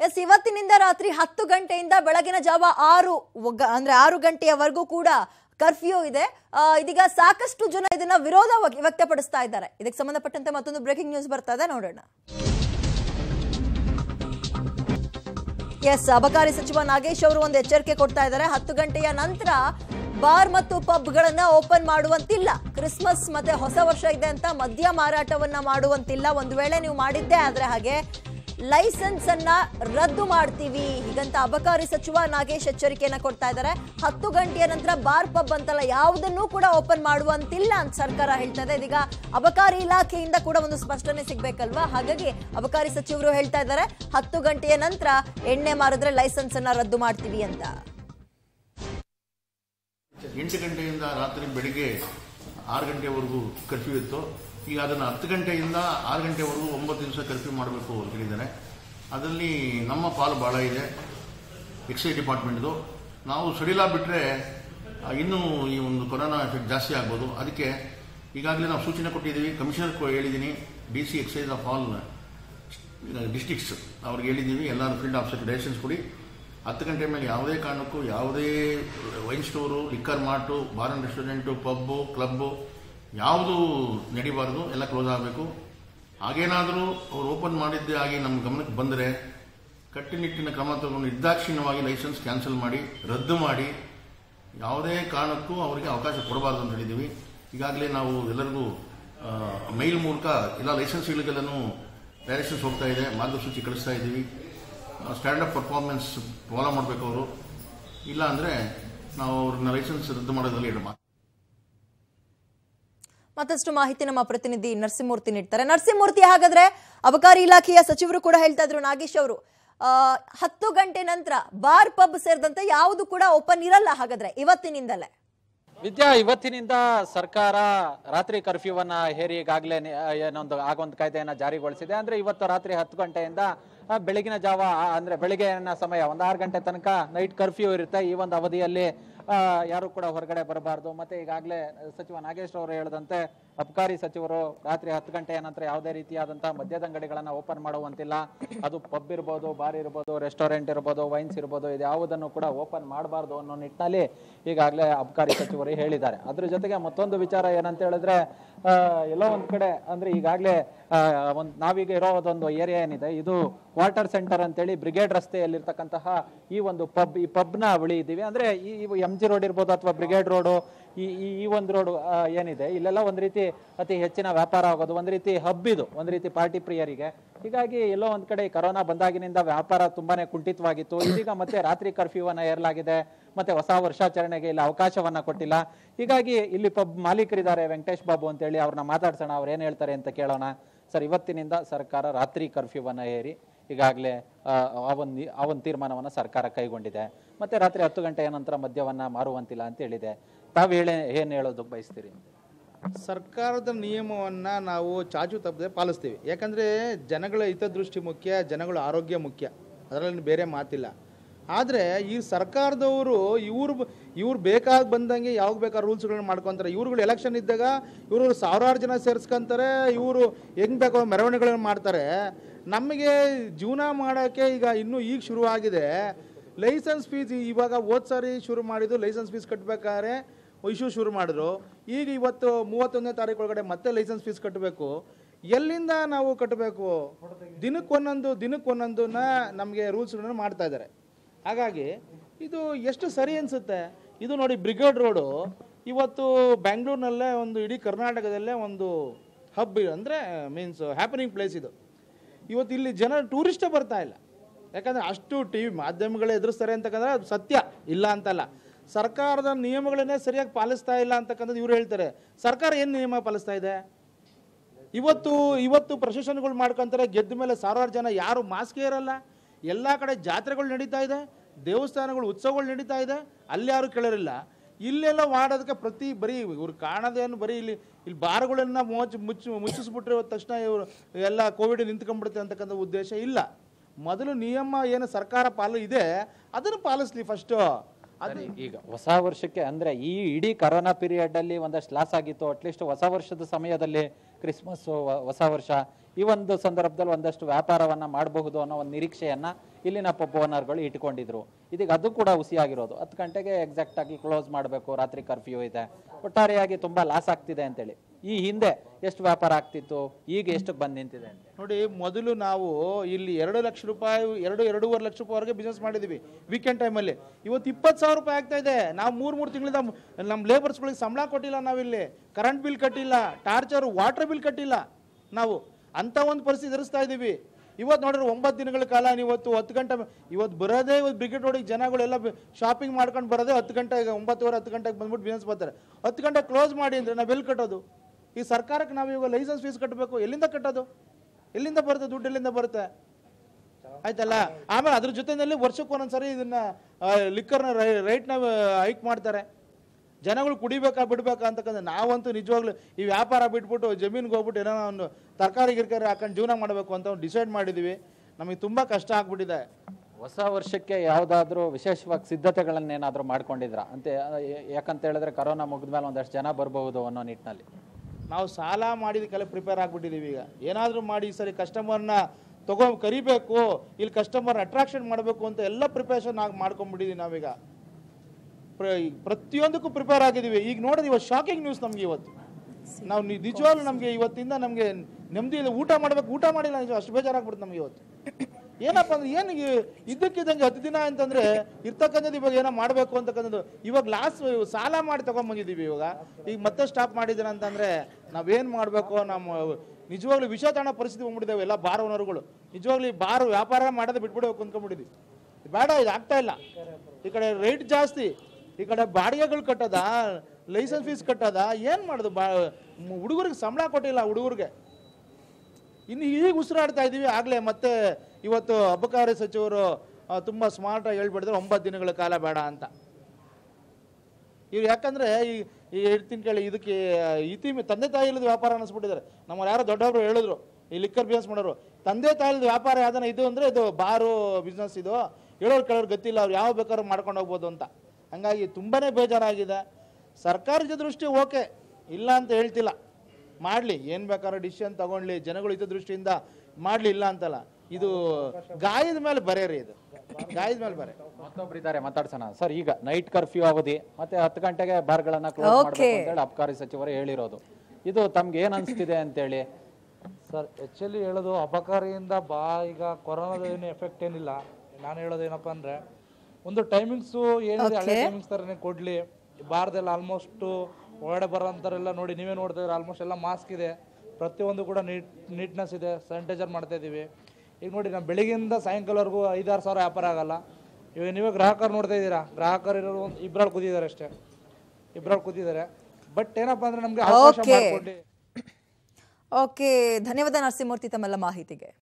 S ಇವತ್ತಿನಿಂದ ರಾತ್ರಿ ಹತ್ತು ಗಂಟೆಯಿಂದ ಬೆಳಗಿನ ಜಾವ ಆರು ಒಗ್ಗ- ಅಂದ್ರೆ ಆರು ಗಂಟೆಯವರೆಗೂ ಕೂಡ ಕರ್ಫ್ಯೂ ಇದೆ ಆ, ಇದೀಗ ಸಾಕಷ್ಟು ಜನ ಇದನ್ನ ವಿರೋಧ ವ್ಯ- ವ್ಯಕ್ತಪಡಿಸ್ತಾ ಇದ್ದಾರೆ ಇದಕ್ಕೆ ಸಂಬಂಧಪಟ್ಟಂತೆ ಮತ್ತೊಂದು ಬ್ರೇಕಿಂಗ್ ನ್ಯೂಸ್ ಬರ್ತಾ ಇದೆ ನೋಡೋಣ ಎಸ್ ಅಬಕಾರಿ ಸಚಿವ ನಾಗೇಶ್ ಅವರು ಒಂದು ಎಚ್ಚರಿಕೆ ಕೊಡ್ತಾ ಇದ್ದಾರೆ ಹತ್ತು ಗಂಟೆಯ ನಂತರ ಬಾರ್ ಮತ್ತು ಪಬ್ಗಳನ್ನ ಓಪನ್ ಮಾಡುವಂತಿಲ್ಲ ಕ್ರಿಸ್ಮಸ್ ಮತ್ತೆ ಹೊಸ ವರ್ಷ ಇದೆ ಅಂತ ಮದ್ಯ ಮಾರಾಟವನ್ನ ಮಾಡುವಂತಿಲ್ಲ ಒಂದು ವೇಳೆ ನೀವು ಮಾಡಿದ್ದೇ ಆದ್ರೆ ಹಾಗೆ ಲೈಸೆನ್ಸ್ ಅನ್ನ ರದ್ದು ಮಾಡ್ತೀವಿ ಹೀಗಂತ ಅಬಕಾರಿ ಸಚಿವ ನಾಗೇಶ್ ಎಚ್ಚರಿಕೆಯನ್ನ ಕೊಡ್ತಾ ಇದ್ದಾರೆ ಹತ್ತು ಗಂಟೆಯ ನಂತರ ಬಾರ್ ಪಬ್ ಅಂತಲ್ಲ ಯಾವುದನ್ನೂ ಕೂಡ ಓಪನ್ ಮಾಡುವಂತಿಲ್ಲ ಅಂತ ಸರ್ಕಾರ ಹೇಳ್ತಾ ಇದೆ ಇದೀಗ ಅಬಕಾರಿ ಇಲಾಖೆಯಿಂದ ಕೂಡ ಒಂದು ಸ್ಪಷ್ಟನೆ ಸಿಗ್ಬೇಕಲ್ವಾ ಹಾಗಾಗಿ ಅಬಕಾರಿ ಸಚಿವರು ಹೇಳ್ತಾ ಇದ್ದಾರೆ ಹತ್ತು ಗಂಟೆಯ ನಂತರ ಎಣ್ಣೆ ಮಾರಿದ್ರೆ ಲೈಸೆನ್ಸ್ ಅನ್ನ ರದ್ದು ಮಾಡ್ತೀವಿ ಅಂತ ಎಂಟು ಗಂಟೆಯಿಂದ ರಾತ್ರಿ ಬೆಳಿಗ್ಗೆ ಆರು ಗಂಟೆವರೆಗೂ ಕರ್ಫ್ಯೂ ಇತ್ತು ಈಗ ಅದನ್ನು ಹತ್ತು ಗಂಟೆಯಿಂದ ಆರು ಗಂಟೆವರೆಗೂ ಒಂಬತ್ತು ದಿವಸ ಕರ್ಫ್ಯೂ ಮಾಡಬೇಕು ಅಂತ ಹೇಳಿದ್ದಾರೆ ಅದರಲ್ಲಿ ನಮ್ಮ ಪಾಲು ಭಾಳ ಇದೆ ಎಕ್ಸೈಸ್ ಡಿಪಾರ್ಟ್ಮೆಂಟ್ದು ನಾವು ಸಡಿಲ ಬಿಟ್ಟರೆ ಇನ್ನೂ ಈ ಒಂದು ಕೊರೋನಾ ಎಫೆಕ್ಟ್ ಜಾಸ್ತಿ ಆಗ್ಬೋದು ಅದಕ್ಕೆ ಈಗಾಗಲೇ ನಾವು ಸೂಚನೆ ಕೊಟ್ಟಿದ್ದೀವಿ ಕಮಿಷನರ್ ಹೇಳಿದ್ದೀನಿ D C excise of all districts ಅವ್ರಿಗೆ ಹೇಳಿದ್ದೀವಿ ಎಲ್ಲರೂ ಫೀಲ್ಡ್ ಆಫೀಸರ್ ಡೈರೆಕ್ಷನ್ಸ್ ಕೊಡಿ ಹತ್ತು ಗಂಟೆ ಮೇಲೆ ಯಾವುದೇ ಕಾರಣಕ್ಕೂ ಯಾವುದೇ wine store liquor mart bar and restaurant pub club ಯಾವುದು ನಡಿಬಾರ್ದು ಎಲ್ಲ ಕ್ಲೋಸ್ ಆಗಬೇಕು ಹಾಗೇನಾದರೂ ಅವ್ರು ಓಪನ್ ಮಾಡಿದ್ದೇ ಆಗಿ ನಮ್ಮ ಗಮನಕ್ಕೆ ಬಂದರೆ ಕಟ್ಟುನಿಟ್ಟಿನ ಕ್ರಮ ತಗೊಂಡು ನಿರ್ದಾಕ್ಷಿಣ್ಯವಾಗಿ ಲೈಸೆನ್ಸ್ ಕ್ಯಾನ್ಸಲ್ ಮಾಡಿ ರದ್ದು ಮಾಡಿ ಯಾವುದೇ ಕಾರಣಕ್ಕೂ ಅವರಿಗೆ ಅವಕಾಶ ಕೊಡಬಾರ್ದು ಅಂತ ಹೇಳಿದ್ದೀವಿ ಈಗಾಗಲೇ ನಾವು ಎಲ್ಲರಿಗೂ ಮೈಲ್ ಮೂಲಕ ಎಲ್ಲ ಲೈಸೆನ್ಸ್ಗಳಿಗೆಲ್ಲನೂ ಡೈರೆಕ್ಷನ್ಸ್ ಹೋಗ್ತಾ ಇದೆ ಮಾರ್ಗಸೂಚಿ ಕಳಿಸ್ತಾ ಇದ್ದೀವಿ ಸ್ಟ್ಯಾಂಡ್ ಅಪ್ ಪರ್ಫಾರ್ಮೆನ್ಸ್ ಫಾಲೋ ಮಾಡಬೇಕು ಅವರು ಇಲ್ಲ ಅಂದರೆ ನಾವು ಅವ್ರನ್ನ ಲೈಸೆನ್ಸ್ ರದ್ದು ಮಾಡೋದ್ರಲ್ಲಿ ಇಡಮ ಮತ್ತಷ್ಟು ಮಾಹಿತಿ ನಮ್ಮ ಪ್ರತಿನಿಧಿ ನರಸಿಂಹಮೂರ್ತಿ ನೀಡ್ತಾರೆ ನರಸಿಂಹಮೂರ್ತಿ ಹಾಗಾದ್ರೆ ಅಬಕಾರಿ ಇಲಾಖೆಯ ಸಚಿವರು ಕೂಡ ಹೇಳ್ತಾ ಇದ್ರು ನಾಗೇಶ್ ಅವರು ಆ, ಹತ್ತು ಗಂಟೆ ನಂತರ ಬಾರ್ ಪಬ್ ಸೇರಿದಂತೆ ಯಾವುದು ಕೂಡ ಓಪನ್ ಇರಲ್ಲ ಹಾಗಾದ್ರೆ ಇವತ್ತಿನಿಂದಲೇ ವಿದ್ಯಾ ಇವತ್ತಿನಿಂದ ಸರ್ಕಾರ ರಾತ್ರಿ ಕರ್ಫ್ಯೂವನ್ನ ಹೇರಿ ಈಗಾಗಲೇ ನಿ- ಆ, ಏನೊಂದು ಆಗೊಂದು ಕಾಯ್ದೆಯನ್ನ ಜಾರಿಗೊಳಿಸಿದೆ ಅಂದ್ರೆ ಇವತ್ತು ರಾತ್ರಿ ಹತ್ತು ಗಂಟೆಯಿಂದ ಆ, ಬೆಳಗಿನ ಜಾವ ಆ, ಅಂದ್ರೆ ಬೆಳಗ್ಗಿನ ಸಮಯ ಒಂದು ಆರು ಗಂಟೆ ತನಕ ನೈಟ್ ಕರ್ಫ್ಯೂ ಇರುತ್ತೆ ಈ ಒಂದು ಅವಧಿಯಲ್ಲಿ ಆ, ಯಾರು ಕೂಡ ಹೊರಗಡೆ ಬರಬಾರ್ದು ಮತ್ತೆ ಈಗಾಗಲೇ ಸಚಿವ ನಾಗೇಶ್ ಅವರು ಹೇಳಿದಂತೆ ಅಬಕಾರಿ ಸಚಿವರು ರಾತ್ರಿ ಹತ್ತು ಗಂಟೆಯ ನಂತರ ಯಾವುದೇ ರೀತಿಯಾದಂತಹ ಮದ್ಯದ ಅಂಗಡಿಗಳನ್ನ ಓಪನ್ ಮಾಡುವಂತಿಲ್ಲ ಅದು ಪಬ್ ಇರ್ಬೋದು ಬಾರ್ ಇರ್ಬೋದು ರೆಸ್ಟೋರೆಂಟ್ ಇರ್ಬೋದು ವೈನ್ಸ್ ಇರ್ಬೋದು ಇದು ಯಾವುದನ್ನು ಕೂಡ ಓಪನ್ ಮಾಡಬಾರ್ದು ಅನ್ನೋ ನಿಟ್ಟಿನಲ್ಲಿ ಈಗಾಗಲೇ ಅಬಕಾರಿ ಸಚಿವರು ಹೇಳಿದ್ದಾರೆ ಅದ್ರ ಜೊತೆಗೆ ಮತ್ತೊಂದು ವಿಚಾರ ಏನಂತ ಹೇಳಿದ್ರೆ ಆ, ಎಲ್ಲೋ ಒಂದ್ ಕಡೆ ಅಂದ್ರೆ ಈಗಾಗಲೇ ಒಂದು ನಾವೀಗ ಇರೋದೊಂದು ಏರಿಯಾ ಏನಿದೆ ಇದು ವಾಟರ್ ಸೆಂಟರ್ ಅಂತೇಳಿ ಬ್ರಿಗೇಡ್ ರಸ್ತೆಯಲ್ಲಿರ್ತಕ್ಕಂತಹ ಈ ಒಂದು ಪಬ್ ಈ ಪಬ್ನ ಬಳಿ ಇದ್ದೀವಿ ಅಂದ್ರೆ ಈ ಎಂ ಜಿ ರೋಡ್ ಇರ್ಬೋದು ಅಥವಾ ಬ್ರಿಗೇಡ್ ರೋಡು ಈ ಈ- ಈ ಒಂದು ರೋಡ್ ಏನಿದೆ ಇಲ್ಲೆಲ್ಲ ಒಂದ್ ರೀತಿ ಅತಿ ಹೆಚ್ಚಿನ ವ್ಯಾಪಾರ ಆಗೋದು ಒಂದ್ ರೀತಿ ಹಬ್ ಇದು ಒಂದ್ ರೀತಿ ಪಾರ್ಟಿ ಪ್ರಿಯರಿಗೆ ಹೀಗಾಗಿ ಎಲ್ಲೋ ಒಂದ್ ಕಡೆ ಈ ಕರೋನಾ ಬಂದಾಗಿನಿಂದ ವ್ಯಾಪಾರ ತುಂಬಾನೇ ಕುಂಠಿತವಾಗಿತ್ತು ಇದೀಗ ಮತ್ತೆ ರಾತ್ರಿ ಕರ್ಫ್ಯೂ ಅನ್ನ ಏರ್ಲಾಗಿದೆ ಮತ್ತೆ ಹೊಸ ವರ್ಷಾಚರಣೆಗೆ ಇಲ್ಲಿ ಅವಕಾಶವನ್ನ ಕೊಟ್ಟಿಲ್ಲ ಹೀಗಾಗಿ ಇಲ್ಲಿ ಪಬ್ ಮಾಲೀಕರಿದ್ದಾರೆ ವೆಂಕಟೇಶ್ ಬಾಬು ಅಂತೇಳಿ ಅವ್ರನ್ನ ಮಾತಾಡ್ಸೋಣ ಅವ್ರು ಏನ್ ಹೇಳ್ತಾರೆ ಅಂತ ಕೇಳೋಣ ಸರ್ ಇವತ್ತಿನಿಂದ ಸರ್ಕಾರ ರಾತ್ರಿ ಕರ್ಫ್ಯೂವನ್ನ ಏರಿ ಈಗಾಗಲೇ ಆ ಒಂದು ಆ ಒಂದು ತೀರ್ಮಾನವನ್ನು ಸರ್ಕಾರ ಕೈಗೊಂಡಿದೆ ಮತ್ತೆ ರಾತ್ರಿ ಹತ್ತು ಗಂಟೆಯ ನಂತರ ಮದ್ಯವನ್ನ ಮಾರುವಂತಿಲ್ಲ ಅಂತ ಹೇಳಿದೆ ತಾವು ಹೇಳಿ ಏನ್ ಹೇಳೋದು ಬಯಸ್ತೀರಿ ಸರ್ಕಾರದ ನಿಯಮವನ್ನು ನಾವು ಚಾಚು ತಪ್ಪದೆ ಪಾಲಿಸ್ತೀವಿ ಯಾಕಂದರೆ ಜನಗಳ ಹಿತದೃಷ್ಟಿ ಮುಖ್ಯ ಜನಗಳ ಆರೋಗ್ಯ ಮುಖ್ಯ ಅದರಲ್ಲಿ ಬೇರೆ ಮಾತಿಲ್ಲ ಆದರೆ ಈ ಸರ್ಕಾರದವರು ಇವ್ರು ಇವ್ರು ಬೇಕಾಗಿ ಬಂದಂಗೆ ಯಾವಾಗ ಬೇಕಾದ ರೂಲ್ಸ್ಗಳನ್ನ ಮಾಡ್ಕೊತಾರೆ ಇವ್ರುಗಳು ಎಲೆಕ್ಷನ್ ಇದ್ದಾಗ ಇವರು ಸಾವಿರಾರು ಜನ ಸೇರಿಸ್ಕೊಂತಾರೆ ಇವರು ಹೆಂಗೆ ಬೇಕೋ ಮೆರವಣಿಗೆಗಳನ್ನ ಮಾಡ್ತಾರೆ ನಮಗೆ ಜೀವನ ಮಾಡೋಕ್ಕೆ ಈಗ ಇನ್ನೂ ಈಗ ಶುರುವಾಗಿದೆ ಲೈಸೆನ್ಸ್ ಫೀಸ್ ಇವಾಗ ಹೋದ್ ಸಾರಿ ಶುರು ಮಾಡಿದ್ದು ಲೈಸೆನ್ಸ್ ಫೀಸ್ ಕಟ್ಟಬೇಕಾದ್ರೆ ಇಶ್ಯೂ ಶುರು ಮಾಡಿದ್ರು ಈಗ ಇವತ್ತು ಮೂವತ್ತೊಂದನೇ ತಾರೀಕು ಒಳಗಡೆ ಮತ್ತೆ ಲೈಸೆನ್ಸ್ ಫೀಸ್ ಕಟ್ಟಬೇಕು ಎಲ್ಲಿಂದ ನಾವು ಕಟ್ಟಬೇಕು ದಿನಕ್ಕೊಂದೊಂದು ದಿನಕ್ಕೊಂದೊಂದನ್ನ ನಮಗೆ ರೂಲ್ಸ್ಗಳನ್ನ ಮಾಡ್ತಾ ಇದ್ದಾರೆ ಹಾಗಾಗಿ ಇದು ಎಷ್ಟು ಸರಿ ಅನಿಸುತ್ತೆ ಇದು ನೋಡಿ ಬ್ರಿಗೇಡ್ ರೋಡು ಇವತ್ತು ಬ್ಯಾಂಗ್ಳೂರ್ನಲ್ಲೇ ಒಂದು ಇಡೀ ಕರ್ನಾಟಕದಲ್ಲೇ ಒಂದು ಹಬ್ ಅಂದರೆ ಮೀನ್ಸ್ ಹ್ಯಾಪನಿಂಗ್ ಪ್ಲೇಸ್ ಇದು ಇವತ್ತು ಇಲ್ಲಿ ಜನ ಟೂರಿಸ್ಟೇ ಬರ್ತಾ ಇಲ್ಲ ಯಾಕಂದರೆ ಅಷ್ಟು ಟಿ ವಿ ಮಾಧ್ಯಮಗಳು ಎದುರಿಸ್ತಾರೆ ಅಂತಕ್ಕಂದ್ರೆ ಅದು ಸತ್ಯ ಇಲ್ಲ ಅಂತಲ್ಲ ಸರ್ಕಾರದ ನಿಯಮಗಳನ್ನೇ ಸರಿಯಾಗಿ ಪಾಲಿಸ್ತಾ ಇಲ್ಲ ಅಂತಕ್ಕಂಥದ್ದು ಇವ್ರು ಹೇಳ್ತಾರೆ ಸರ್ಕಾರ ಏನು ನಿಯಮ ಪಾಲಿಸ್ತಾ ಇದೆ ಇವತ್ತು ಇವತ್ತು ಪ್ರಶಾಸನಗಳು ಮಾಡ್ಕೊಂತಾರೆ ಗೆದ್ದ ಮೇಲೆ ಸಾವಿರಾರು ಜನ ಯಾರು ಮಾಸ್ಕೇ ಇರಲ್ಲ ಎಲ್ಲ ಕಡೆ ಜಾತ್ರೆಗಳು ನಡೀತಾ ಇದೆ ದೇವಸ್ಥಾನಗಳು ಉತ್ಸವಗಳು ನಡೀತಾ ಇದೆ ಅಲ್ಲಿ ಯಾರು ಕೇಳೋರಿಲ್ಲ ಇಲ್ಲೆಲ್ಲ ಮಾಡೋದಕ್ಕೆ ಪ್ರತಿ ಬರೀ ಇವ್ರು ಕಾಣೋದೇನು ಬರೀ ಇಲ್ಲಿ ಇಲ್ಲಿ ಬಾರ್ಗಳನ್ನ ಮೋಚ್ ಮುಚ್ಚು ಮುಚ್ಚಿಸ್ಬಿಟ್ರೆ ಇವತ್ತು ತಕ್ಷಣ ಇವರು ಎಲ್ಲ ಕೋವಿಡ್ ನಿಂತ್ಕೊಂಡ್ಬಿಡುತ್ತೆ ಅಂತಕ್ಕಂಥ ಉದ್ದೇಶ ಇಲ್ಲ ಮೊದಲು ನಿಯಮ ಏನು ಸರ್ಕಾರ ಪಾಲು ಇದೆ ಅದನ್ನು ಪಾಲಿಸ್ಲಿ ಫಸ್ಟು ಅದು ಈಗ ಹೊಸ ವರ್ಷಕ್ಕೆ ಅಂದ್ರೆ ಈ ಇಡೀ ಕರೋನಾ ಪೀರಿಯಡ್ ಅಲ್ಲಿ ಒಂದಷ್ಟು ಲಾಸ್ ಆಗಿತ್ತು ಅಟ್ಲೀಸ್ಟ್ ಹೊಸ ವರ್ಷದ ಸಮಯದಲ್ಲಿ ಕ್ರಿಸ್ಮಸ್ ಹೊಸ ವರ್ಷ ಈ ಒಂದು ಸಂದರ್ಭದಲ್ಲಿ ಒಂದಷ್ಟು ವ್ಯಾಪಾರವನ್ನ ಮಾಡಬಹುದು ಅನ್ನೋ ಒಂದು ನಿರೀಕ್ಷೆಯನ್ನ ಇಲ್ಲಿನ ಪಬ್ ಓನರ್ಗಳು ಇಟ್ಕೊಂಡಿದ್ರು ಇದೀಗ ಅದು ಕೂಡ ಹುಸಿಯಾಗಿರೋದು ಹತ್ತು ಗಂಟೆಗೆ ಎಕ್ಸಾಕ್ಟ್ ಆಗಿ ಕ್ಲೋಸ್ ಮಾಡಬೇಕು ರಾತ್ರಿ ಕರ್ಫ್ಯೂ ಇದೆ ಒಟ್ಟಾರೆಯಾಗಿ ತುಂಬಾ ಲಾಸ್ ಆಗ್ತಿದೆ ಅಂತೇಳಿ ಈ ಹಿಂದೆ ಎಷ್ಟು ವ್ಯಾಪಾರ ಆಗ್ತಿತ್ತು ಈಗ ಎಷ್ಟಕ್ಕೆ ಬಂದು ನಿಂತಿದೆ ಅಂತ ನೋಡಿ ಮೊದಲು ನಾವು ಇಲ್ಲಿ ಎರಡು ಲಕ್ಷ ರೂಪಾಯಿ ಎರಡು ಎರಡೂವರೆ ಲಕ್ಷ ರೂಪಾಯಿವರೆಗೆ ಬಿಸ್ನೆಸ್ ಮಾಡಿದ್ದೀವಿ ವೀಕೆಂಡ್ ಟೈಮಲ್ಲಿ ಇವತ್ತು ಇಪ್ಪತ್ತು ಸಾವಿರ ರೂಪಾಯಿ ಆಗ್ತಾ ಇದೆ ನಾವು ಮೂರು ಮೂರು ತಿಂಗಳಿಂದ ನಮ್ಮ ಲೇಬರ್ಸ್ಗಳಿಗೆ ಸಂಬಳ ಕೊಟ್ಟಿಲ್ಲ ನಾವಿಲ್ಲಿ ಕರೆಂಟ್ ಬಿಲ್ ಕಟ್ಟಿಲ್ಲ ಟಾರ್ಚರ್ ವಾಟರ್ ಬಿಲ್ ಕಟ್ಟಿಲ್ಲ ನಾವು ಅಂಥ ಒಂದು ಪರಿಸ್ಥಿತಿ ಎದುರಿಸ್ತಾ ಇದ್ದೀವಿ ಇವತ್ತು ನೋಡಿದ್ರೆ ಒಂಬತ್ತು ದಿನಗಳ ಕಾಲ ಇವತ್ತು ಹತ್ತು ಗಂಟೆ ಇವತ್ತು ಬರೋದೇ ಇವತ್ತು ಬ್ರಿಗೇಡ್ ರೋಡಿಗೆ ಜನಗಳೆಲ್ಲ ಶಾಪಿಂಗ್ ಮಾಡ್ಕೊಂಡು ಬರೋದೇ ಹತ್ತು ಗಂಟೆಗೆ ಒಂಬತ್ತುವರೆ ಹತ್ತು ಗಂಟೆಗೆ ಬಂದ್ಬಿಟ್ಟು ಬಿಸ್ನೆಸ್ ಬರ್ತಾರೆ ಹತ್ತು ಗಂಟೆ ಕ್ಲೋಸ್ ಮಾಡಿ ಅಂದರೆ ನಾವು ಎಲ್ಲಿ ಕಟ್ಟೋದು ಈ ಸರ್ಕಾರಕ್ಕೆ ನಾವು ಇವಾಗ ಲೈಸೆನ್ಸ್ ಫೀಸ್ ಕಟ್ಟಬೇಕು ಎಲ್ಲಿಂದ ಕಟ್ಟೋದು ಎಲ್ಲಿಂದ ಬರುತ್ತೆ ದುಡ್ಡು ಎಲ್ಲಿಂದ ಬರುತ್ತೆ ಆಯ್ತಲ್ಲ ಆಮೇಲೆ ಅದ್ರ ಜೊತೆಯಲ್ಲಿ ವರ್ಷಕ್ಕೆ ಒಂದೊಂದ್ಸರಿ ಇದನ್ನ ಲಿಕ್ಕರ್ನ ರೈಟ್ನ ಹೈಕ್ ಮಾಡ್ತಾರೆ ಜನಗಳು ಕುಡಿಬೇಕಾ ಬಿಡ್ಬೇಕಾ ಅಂತಕ್ಕಂಥ ನಾವಂತೂ ನಿಜವಾಗ್ಲೂ ಈ ವ್ಯಾಪಾರ ಬಿಟ್ಬಿಟ್ಟು ಜಮೀನಿಗೆ ಹೋಗ್ಬಿಟ್ಟು ಏನೋ ಒಂದು ತರಕಾರಿ ಗಿರ್ಕಾರಿ ಹಾಕೊಂಡು ಜೀವನ ಮಾಡಬೇಕು ಅಂತ ಡಿಸೈಡ್ ಮಾಡಿದ್ದೀವಿ ನಮಗೆ ತುಂಬ ಕಷ್ಟ ಆಗ್ಬಿಟ್ಟಿದೆ ಹೊಸ ವರ್ಷಕ್ಕೆ ಯಾವುದಾದ್ರೂ ವಿಶೇಷವಾಗಿ ಸಿದ್ಧತೆಗಳನ್ನೇನಾದ್ರೂ ಮಾಡ್ಕೊಂಡಿದ್ರ ಅಂತ ಯಾಕಂತ ಹೇಳಿದ್ರೆ ಕರೋನಾ ಮುಗಿದ್ಮೇಲೆ ಒಂದಷ್ಟು ಜನ ಬರಬಹುದು ಅನ್ನೋ ನಿಟ್ಟಿನಲ್ಲಿ ನಾವು ಸಾಲ ಮಾಡಿದಕ್ಕೆಲ್ಲ ಪ್ರಿಪೇರ್ ಆಗ್ಬಿಟ್ಟಿದ್ದೀವಿ ಈಗ ಏನಾದರೂ ಮಾಡಿ ಈ ಸರಿ ಕಸ್ಟಮರ್ನ ತಗೋ ಕರಿಬೇಕು ಇಲ್ಲಿ ಕಸ್ಟಮರ್ ಅಟ್ರಾಕ್ಷನ್ ಮಾಡಬೇಕು ಅಂತ ಎಲ್ಲ ಪ್ರಿಪರೇಷನ್ ಆಗಿ ಮಾಡ್ಕೊಂಡ್ಬಿಟ್ಟಿದ್ದೀವಿ ನಾವೀಗ ಪ್ರ- ಈ ಪ್ರತಿಯೊಂದಕ್ಕೂ ಪ್ರಿಪೇರ್ ಆಗಿದ್ದೀವಿ ಈಗ ನೋಡಿದ್ರೆ ಇವತ್ತು ಶಾಕಿಂಗ್ ನ್ಯೂಸ್ ನಮಗೆ ಇವತ್ತು ನಾವು ನಿ- ನಿಜವಾಗ್ಲೂ ನಮಗೆ ಇವತ್ತಿಂದ ನಮಗೆ ನೆಮ್ಮದಿ ಇಲ್ಲ ಊಟ ಮಾಡ್ಬೇಕು ಊಟ ಮಾಡಿಲ್ಲ ನಿಜ ಅಷ್ಟು ಬೇಜಾರಾಗ್ಬಿಡುತ್ತೆ ನಮಗೆ ಇವತ್ತು ಏನಪ್ಪ ಅಂದ್ರೆ ಏನು ಈ- ಇದ್ದಕ್ಕಿದ್ದಂಗೆ ಹತ್ತು ದಿನ ಅಂತಂದ್ರೆ ಇರ್ತಕ್ಕಂಥದ್ದು ಇವಾಗ ಏನೋ ಮಾಡಬೇಕು ಅಂತಕ್ಕಂಥದ್ದು ಇವಾಗ ಲಾಸ್ಟ್ ಸಾಲ ಮಾಡಿ ತಗೊಂಬಂದಿದ್ದೀವಿ ಇವಾಗ ಈಗ ಮತ್ತೆ ಸ್ಟಾಪ್ ಮಾಡಿದ್ದೀರ ಅಂತಂದ್ರೆ ನಾವೇನು ಮಾಡಬೇಕು ನಮ್ಮ ನಿಜವಾಗ್ಲೂ ವಿಷ ತಾಣ ಪರಿಸ್ಥಿತಿ ಬಂದ್ಬಿಟ್ಟಿದ್ದೇವೆ ಎಲ್ಲ ಬಾರ್ ಓನರ್ಗಳು ನಿಜವಾಗ್ಲೂ ಈ ಬಾರ್ ವ್ಯಾಪಾರ ಮಾಡೋದು ಬಿಟ್ಬಿಡ್ಬೇಕು ಅಂದ್ಕೊಂಡ್ಬಿಟ್ಟಿದ್ವಿ ಬೇಡ ಇದು ಆಗ್ತಾ ಇಲ್ಲ ಈ ಕಡೆ ರೇಟ್ ಜಾಸ್ತಿ ಈ ಕಡೆ ಬಾಡಿಗೆಗಳು ಕಟ್ಟೋದ ಲೈಸೆನ್ಸ್ ಫೀಸ್ ಕಟ್ಟೋದ ಏನು ಮಾಡೋದು ಬಾ ಹುಡುಗರಿಗೆ ಸಂಬಳ ಕೊಟ್ಟಿಲ್ಲ ಹುಡುಗರಿಗೆ ಇನ್ನು ಈಗ ಉಸಿರಾಡ್ತಾ ಇದ್ದೀವಿ ಆಗಲೇ ಮತ್ತೆ ಇವತ್ತು ಅಬಕಾರಿ ಸಚಿವರು ಆ, ತುಂಬ ಸ್ಮಾರ್ಟಾಗಿ ಹೇಳ್ಬಿಡಿದ್ರೆ ಒಂಬತ್ತು ದಿನಗಳ ಕಾಲ ಬೇಡ ಅಂತ ಇವ್ರು ಯಾಕಂದ್ರೆ ಈ ಈ ಹೇಳ್ತೀನಿ ಕೇಳಿ ಇದಕ್ಕೆ ಇತಿ ತಂದೆ ತಾಯಿ ಇಲ್ಲದ ವ್ಯಾಪಾರ ಅನ್ನಿಸ್ಬಿಟ್ಟಿದ್ದಾರೆ ನಮ್ಮ ಯಾರೋ ದೊಡ್ಡವರು ಹೇಳಿದ್ರು ಈ ಲಿಕ್ಕರ್ ಬಿಸ್ನೆಸ್ ಮಾಡೋರು ತಂದೆ ತಾಯಿ ಇಲ್ಲದ ವ್ಯಾಪಾರ ಯಾವ್ದನ ಇದು ಅಂದ್ರೆ ಇದು ಬಾರು ಬಿಸ್ನೆಸ್ ಇದು ಹೇಳೋರು ಕೇಳೋರು ಗೊತ್ತಿಲ್ಲ ಅವ್ರು ಯಾವ ಬೇಕಾದ್ರೂ ಮಾಡ್ಕೊಂಡು ಹೋಗ್ಬೋದು ಅಂತ ಹಂಗಾಗಿ ತುಂಬಾನೇ ಬೇಜಾರಾಗಿದೆ ಸರ್ಕಾರದ ದೃಷ್ಟಿ ಓಕೆ ಇಲ್ಲ ಅಂತ ಹೇಳ್ತಿಲ್ಲ ಮಾಡಲಿ ಏನು ಬೇಕಾದ್ರೂ ಡಿಸಿಷನ್ ತಗೊಳ್ಳಿ ಜನಗಳು ಹಿತದೃಷ್ಟಿಯಿಂದ ಮಾಡಲಿ ಇಲ್ಲ ಅಂತಲ್ಲ ಇದು ಗಾಯದ ಮೇಲೆ ಬರೆ ರೀ ಇದು ಗಾಯದ ಮೇಲೆ ಬರೆ ಮತ್ತೊಬ್ರು ಇದ್ದಾರೆ ಮಾತಾಡ್ಸೋಣ ಸರ್ ಈಗ ನೈಟ್ ಕರ್ಫ್ಯೂ ಅವಧಿ ಮತ್ತೆ ಹತ್ತು ಗಂಟೆಗೆ ಬಾರ್ಗಳನ್ನ ಕ್ಲೋಸ್ Okay. ಮಾಡಬೇಕು ಅಂತ ಹೇಳಿ ಅಬಕಾರಿ ಸಚಿವರು ಹೇಳಿರೋದು ಇದು ತಮ್ಗೆ ಏನ್ ಅನ್ಸ್ತಿದೆ ಅಂತೇಳಿ ಸರ್ ಆ್ಯಕ್ಚುಲಿ ಹೇಳೋದು ಅಪಕಾರಿಯಿಂದ ಬಾ ಈಗ ಕೊರೋನಾದ ಏನು ಎಫೆಕ್ಟ್ ಏನಿಲ್ಲ ನಾನು ಹೇಳೋದು ಏನಪ್ಪ ಅಂದರೆ ಒಂದು ಟೈಮಿಂಗ್ಸು ಏನಿದೆ ಹಳೆ ಟೈಮಿಂಗ್ಸ್ ಥರನೇ ಕೊಡಲಿ ಬಾರ್ದೆಲ್ಲ ಆಲ್ಮೋಸ್ಟು ಒಳಗಡೆ ಬರೋಂಥವ್ರೆಲ್ಲ ನೋಡಿ ನೀವೇ ನೋಡ್ತಾ ಇದ್ರೆ ಆಲ್ಮೋಸ್ಟ್ ಎಲ್ಲ ಮಾಸ್ಕ್ ಇದೆ ಪ್ರತಿಯೊಂದು ಕೂಡ ನೀಟ್ ನೀಟ್ನೆಸ್ ಇದೆ ಸ್ಯಾನಿಟೈಸರ್ ಮಾಡ್ತಾ ಇದ್ದೀವಿ ಈಗ ನೋಡಿ ನಾವು ಬೆಳಿಗ್ಗೆಯಿಂದ ಸಾಯಂಕಾಲವರೆಗೂ ಐದಾರು ಸಾವಿರ ವ್ಯಾಪಾರ ಆಗಲ್ಲ ಇವಾಗ ನೀವೇ ಗ್ರಾಹಕರು ನೋಡ್ತಾ ಇದ್ದೀರಾ ಗ್ರಾಹಕರು ಇರೋರು ಒಂದು ಇಬ್ಬರಲ್ಲಿ ಕೂತಿದ್ದಾರೆ ಅಷ್ಟೇ ಇಬ್ಬರಲ್ಲಿ ಕೂತಿದ್ದಾರೆ ಬಟ್ ಏನಪ್ಪ ಅಂದರೆ ನಮಗೆ ಅವಕಾಶ Okay. ಮಾಡಿಕೊಡಿ ಓಕೆ ಧನ್ಯವಾದ ನರಸಿಂಹಮೂರ್ತಿ ತಮ್ಮೆಲ್ಲ ಮಾಹಿತಿಗೆ